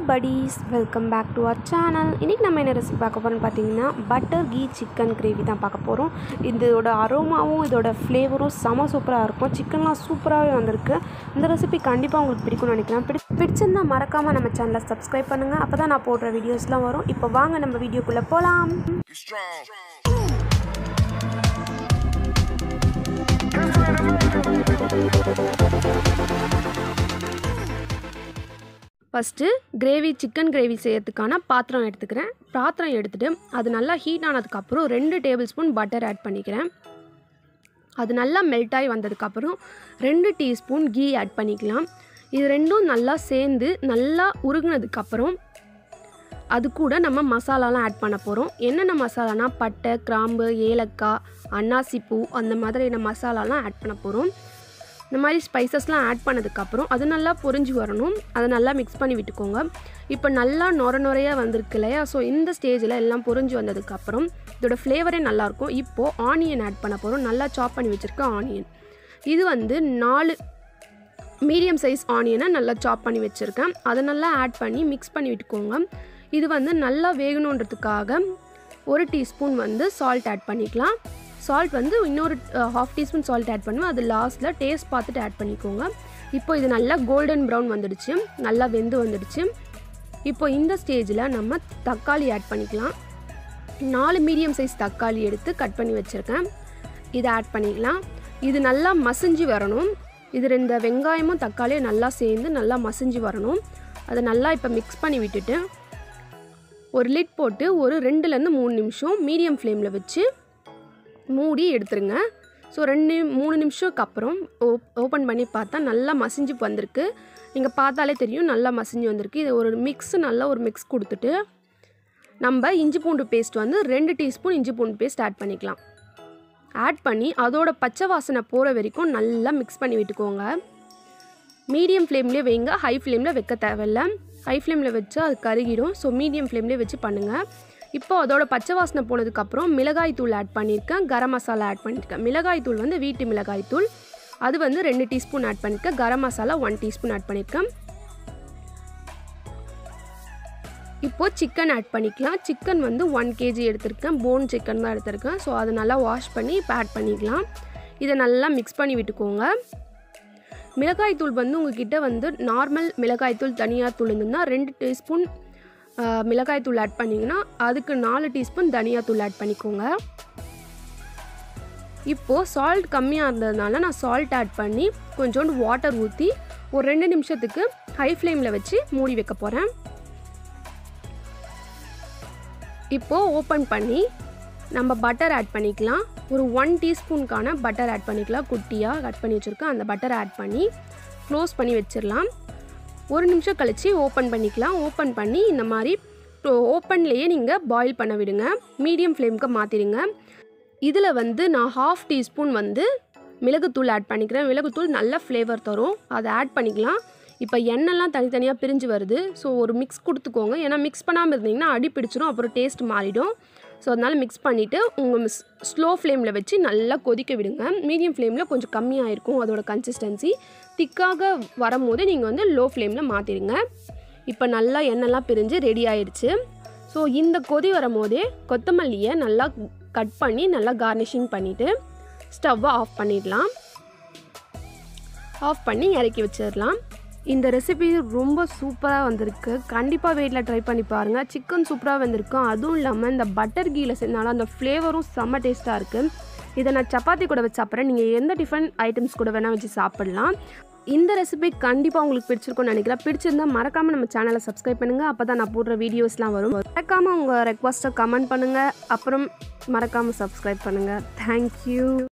buddies welcome back to our channel இன்றைக்கி நம்ம என்ன ரெசிபி பார்க்க போகிறோம்னு பார்த்தீங்கன்னா பட்டர் கீ சிக்கன் கிரேவி தான் பார்க்க போகிறோம் இதோட அரோமாவும் இதோட ஃப்ளேவரும் செம சூப்பராக இருக்கும் சிக்கன்லாம் சூப்பராகவே வந்திருக்கு இந்த ரெசிபி கண்டிப்பாக உங்களுக்கு பிடிக்கும்னு நினைக்கிறேன் பிடி பிடிச்சிருந்தா மறக்காமல் நம்ம சேனலை சப்ஸ்கிரைப் பண்ணுங்கள் அப்போ தான் நான் போடுற வீடியோஸ்லாம் வரும் இப்போ வாங்க நம்ம வீடியோக்குள்ளே போகலாம் You strong. First gravy chicken gravy செய்யறதுக்கான பாத்திரம் எடுத்துக்கிறேன் பாத்திரம் எடுத்துகிட்டு அது நல்லா ஹீட் ஆனதுக்கப்புறம் ரெண்டு டேபிள் ஸ்பூன் பட்டர் ஆட் பண்ணிக்கிறேன் அது நல்லா மெல்ட் ஆகி வந்ததுக்கப்புறம் ரெண்டு டீஸ்பூன் கீ ஆட் பண்ணிக்கலாம் இது ரெண்டும் நல்லா சேர்ந்து நல்லா உருகுனதுக்கப்புறம் அது கூட நம்ம மசாலாலாம் ஆட் பண்ண போகிறோம் என்னென்ன மசாலானா பட்டை கிராம்பு ஏலக்காய் அன்னாசிப்பூ அந்த மாதிரியான மசாலாலாம் ஆட் பண்ண போகிறோம் இந்த மாதிரி ஸ்பைசஸ்லாம் ஆட் பண்ணதுக்கப்புறம் அது நல்லா பொரிஞ்சு வரணும் அதை நல்லா மிக்ஸ் பண்ணி விட்டுக்கோங்க இப்போ நல்லா நொர நொறையாக வந்திருக்கு இல்லையா ஸோ இந்த ஸ்டேஜில் எல்லாம் பொரிஞ்சு வந்ததுக்கப்புறம் இதோட ஃப்ளேவரே நல்லாயிருக்கும் இப்போது ஆனியன் ஆட் பண்ண போகிறோம் நல்லா சாப் பண்ணி வச்சுருக்க ஆனியன் இது வந்து நாலு மீடியம் சைஸ் ஆனியனை நல்லா சாப் பண்ணி வச்சுருக்கேன் அதை நல்லா ஆட் பண்ணி மிக்ஸ் பண்ணி விட்டுக்கோங்க இது வந்து நல்லா வேகணுன்றதுக்காக ஒரு டீஸ்பூன் வந்து சால்ட் ஆட் பண்ணிக்கலாம் சால்ட் வந்து இன்னொரு ஹாஃப் டீஸ்பூன் சால்ட் ஆட் பண்ணுவேன் அது லாஸ்ட்டில் டேஸ்ட் பார்த்துட்டு ஆட் பண்ணிக்கோங்க இப்போ இது நல்லா கோல்டன் ப்ரௌன் வந்துடுச்சு நல்லா வெந்து வந்துடுச்சு இப்போ இந்த ஸ்டேஜில் நம்ம தக்காளி ஆட் பண்ணிக்கலாம் நாலு மீடியம் சைஸ் தக்காளி எடுத்து கட் பண்ணி வச்சுருக்கேன் இதை ஆட் பண்ணிக்கலாம் இது நல்லா மசிஞ்சு வரணும் இது இந்த வெங்காயமும் தக்காளியும் நல்லா சேர்ந்து நல்லா மசிஞ்சு வரணும் அதை நல்லா இப்போ மிக்ஸ் பண்ணி விட்டுட்டு ஒரு லிட் போட்டு ஒரு ரெண்டுலேருந்து மூணு நிமிஷம் மீடியம் ஃப்ளேமில் வச்சு மூடி எடுத்துருங்க ஸோ ரெண்டு மூணு நிமிஷத்துக்கு அப்புறம் ஓப் ஓப்பன் பண்ணி பார்த்தா நல்லா மசிஞ்சு வந்திருக்கு நீங்கள் பார்த்தாலே தெரியும் நல்லா மசிஞ்சு வந்திருக்கு இது ஒரு மிக்ஸ் நல்லா ஒரு மிக்ஸ் கொடுத்துட்டு நம்ம இஞ்சி பூண்டு பேஸ்ட் வந்து ரெண்டு டீஸ்பூன் இஞ்சி பூண்டு பேஸ்ட் ஆட் பண்ணிக்கலாம் ஆட் பண்ணி அதோட பச்சை வாசனை போகிற வரைக்கும் நல்லா மிக்ஸ் பண்ணி விட்டுக்கோங்க மீடியம் ஃப்ளேம்லேயே வைங்க ஹை ஃப்ளேமில் வைக்க தேவையில்ல ஹை ஃப்ளேமில் வச்சு அது கருகிடும் ஸோ மீடியம் ஃப்ளேம்லேயே வச்சு பண்ணுங்கள் இப்போ அதோட பச்சை வாசனை போனதுக்கப்புறம் மிளகாய் தூள் ஆட் பண்ணியிருக்கேன் கரம் மசாலா ஆட் பண்ணியிருக்கேன் மிளகாய் தூள் வந்து வீட்டு மிளகாய் தூள் அது வந்து ரெண்டு டீஸ்பூன் ஆட் பண்ணியிருக்கேன் garam masala one teaspoon add பண்ணியிருக்கேன் இப்போது சிக்கன் ஆட் பண்ணிக்கலாம் சிக்கன் வந்து ஒன் கேஜி எடுத்திருக்கேன் போன் சிக்கன் தான் எடுத்திருக்கேன் ஸோ அதை நல்லா வாஷ் பண்ணி இப்போ ஆட் பண்ணிக்கலாம் இதை நல்லா மிக்ஸ் பண்ணி விட்டுக்கோங்க மிளகாய்த்தூள் வந்து உங்ககிட்ட வந்து நார்மல் மிளகாய்த்தூள் தனியாத்தூள் இருந்ததுன்னா ரெண்டு டீஸ்பூன் மிளகாய்த்தூள் ஆட் பண்ணிங்கன்னா அதுக்கு நாலு டீஸ்பூன் தனியாத்தூள் ஆட் பண்ணிக்கோங்க இப்போது சால்ட் கம்மியாக இருந்ததுனால நான் சால்ட் ஆட் பண்ணி கொஞ்சோண்டு வாட்டர் ஊற்றி ஒரு ரெண்டு நிமிஷத்துக்கு ஹை ஃப்ளேமில் வச்சு மூடி வைக்க போகிறேன் இப்போது ஓப்பன் பண்ணி நம்ம பட்டர் ஆட் பண்ணிக்கலாம் ஒரு ஒன் டீஸ்பூனுக்கான பட்டர் ஆட் பண்ணிக்கலாம் குட்டியாக கட் பண்ணி வச்சுருக்கேன் அந்த பட்டர் ஆட் பண்ணி க்ளோஸ் பண்ணி வச்சிடலாம் ஒரு நிமிஷம் கழித்து ஓப்பன் பண்ணிக்கலாம் ஓப்பன் பண்ணி இந்த மாதிரி ஓப்பன்லேயே நீங்கள் பாயில் பண்ண விடுங்க மீடியம் ஃப்ளேமுக்கு மாற்றிடுங்க இதில் வந்து நான் ஹாஃப் டீஸ்பூன் வந்து மிளகுத்தூள் ஆட் பண்ணிக்கிறேன் மிளகுத்தூள் நல்ல ஃப்ளேவர் தரும் அதை ஆட் பண்ணிக்கலாம் இப்போ எண்ணெய்லாம் தனித்தனியாக பிரிஞ்சு வருது ஸோ ஒரு மிக்ஸ் கொடுத்துக்கோங்க ஏன்னா மிக்ஸ் பண்ணாமல் இருந்தீங்கன்னா அடி பிடிச்சிரும் அப்புறம் டேஸ்ட் மாறிடும் ஸோ அதனால் மிக்ஸ் பண்ணிவிட்டு உங்கள் ஸ்லோ ஃப்ளேமில் வச்சு நல்லா கொதிக்க விடுங்க மீடியம் ஃப்ளேமில் கொஞ்சம் கம்மியாக இருக்கும் அதோட கன்சிஸ்டன்சி திக்காக வரும்போது நீங்கள் வந்து லோ ஃப்ளேமில் மாற்றிடுங்க இப்போ நல்லா எண்ணெய்லாம் பிரிஞ்சு ரெடி ஆயிடுச்சு ஸோ இந்த கொதி வரும்போதே கொத்தமல்லியை நல்லா கட் பண்ணி நல்லா கார்னிஷிங் பண்ணிவிட்டு ஸ்டவ்வை ஆஃப் பண்ணிடலாம் ஆஃப் பண்ணி இறக்கி வச்சிடலாம் இந்த ரெசிபி ரொம்ப சூப்பராக வந்திருக்கு கண்டிப்பாக வீட்டில் ட்ரை பண்ணி பாருங்கள் சிக்கன் சூப்பராக வந்திருக்கு அதுவும் இல்லாமல் இந்த பட்டர் கீயில் செஞ்சாலும் அந்த ஃப்ளேவரும் செம்ம டேஸ்ட்டாக இருக்குது இதை நான் சப்பாத்தி கூட வச்சு சாப்பிட்றேன் நீங்கள் எந்த டிஃபன் ஐட்டம்ஸ் கூட வேணால் வச்சு சாப்பிட்லாம் இந்த ரெசிபி கண்டிப்பாக உங்களுக்கு பிடிச்சிருக்கும்னு நினைக்கிறேன் பிடிச்சிருந்தா மறக்காமல் நம்ம சேனலை சப்ஸ்கிரைப் பண்ணுங்கள் அப்போ தான் நான் போடுற வீடியோஸ்லாம் வரும் மறக்காமல் உங்கள் ரெக்வஸ்ட்டை கமெண்ட் பண்ணுங்கள் அப்புறம் மறக்காமல் சப்ஸ்கிரைப் பண்ணுங்கள் தேங்க்யூ